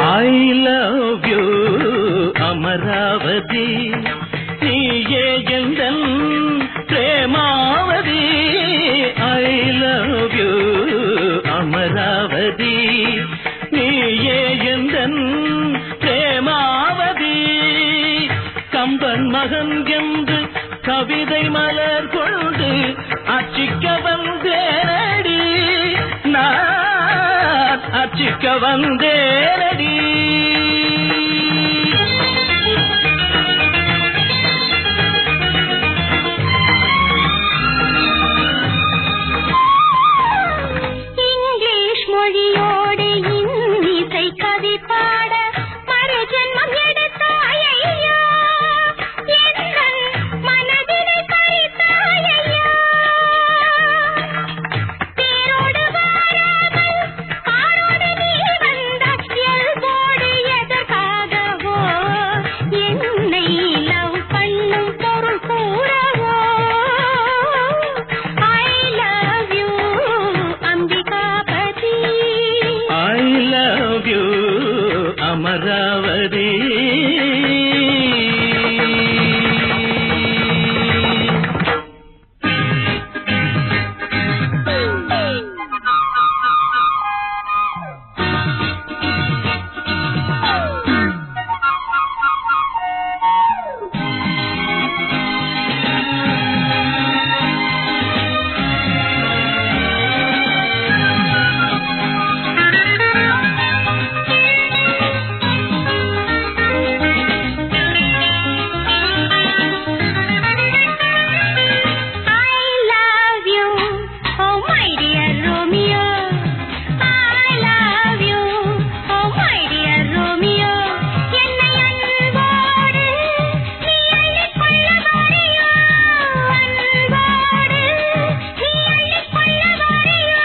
I love you Amaravathi நீயே எந்தன் Premavathi I love you Amaravathi நீயே எந்தன் பிரேமாவதி கம்பன் மகன் என்று கவிதை மலர் கொண்டு அச்சிக்க வந்தேனடி நான் அச்சிக்க வந்தேனடி இங்கிலீஷ் மொழியோடு இன்னிசை கவி பாட மறு ஜென்மம் எடுத்தாயையா எந்தன் மனதினை பறித்தாயையா தேரோடு வாராமல் காரோடு நீ வந்தாய் இயல்போடு எதற்காகவோ என்னை லவ் பண்ணும் பொருள் கூறவோ I love you Ambikapathi I love you Amaravathi I love you oh my dear Romeo I love you oh my dear Romeo என்னை அன்போடு நீ அள்ளிக் கொள்ள வாரியோ அன்போடு நீ அள்ளிக் கொள்ள வாரியோ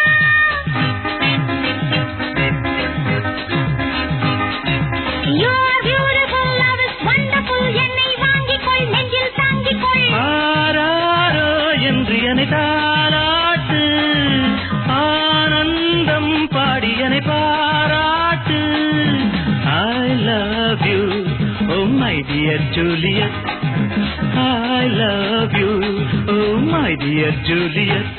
You are beautiful love is wonderful என்னை வாங்கிக் கொள் நெஞ்சில் தாங்கிக் கொள் ஆராரோ என்று என்னை தாளாட்டு ஆனந்தம் பாடி என்னை பாராட்டு I love you oh my dear Juliet I love you oh my dear Juliet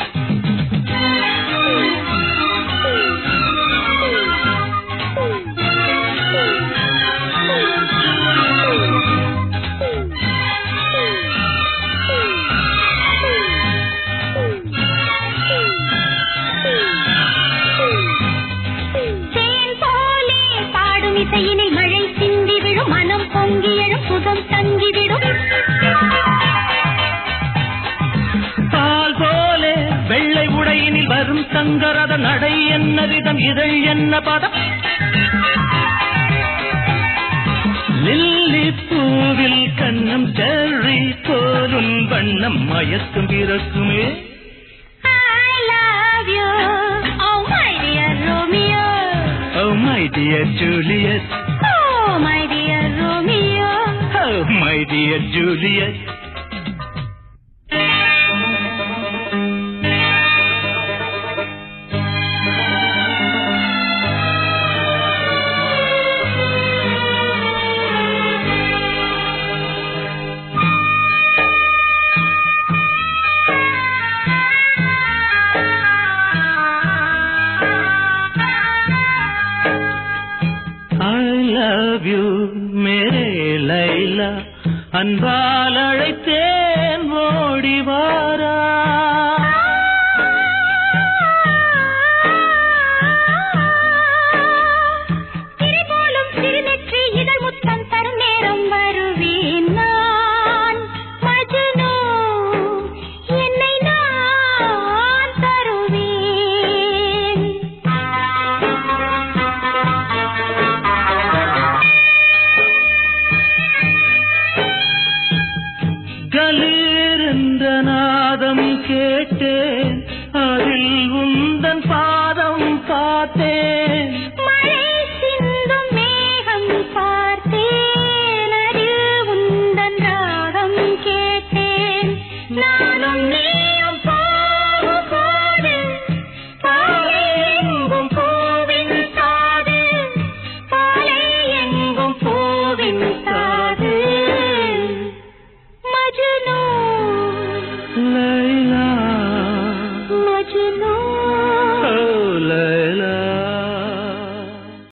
தேன் போலே பாடும் இசையினை மழை சிந்தி விடும் மனம் பொங்கி எழும் சுகம் தங்கிவிடும் பால் போலே வெள்ளை உடையினில் வரும் சங்கரத நடை என்ன விதம் இதழ் என்ன பதம் லில்லி பூவில் கண்ணம் செர்ரி போலும் வண்ணம் மயக்கும் பிறக்குமே I love you oh my dear Romeo oh my dear Juliet oh my dear Romeo oh my dear Juliet I love you மேரே லைலா அன்பால் அழைத்தேன் ஓடிவா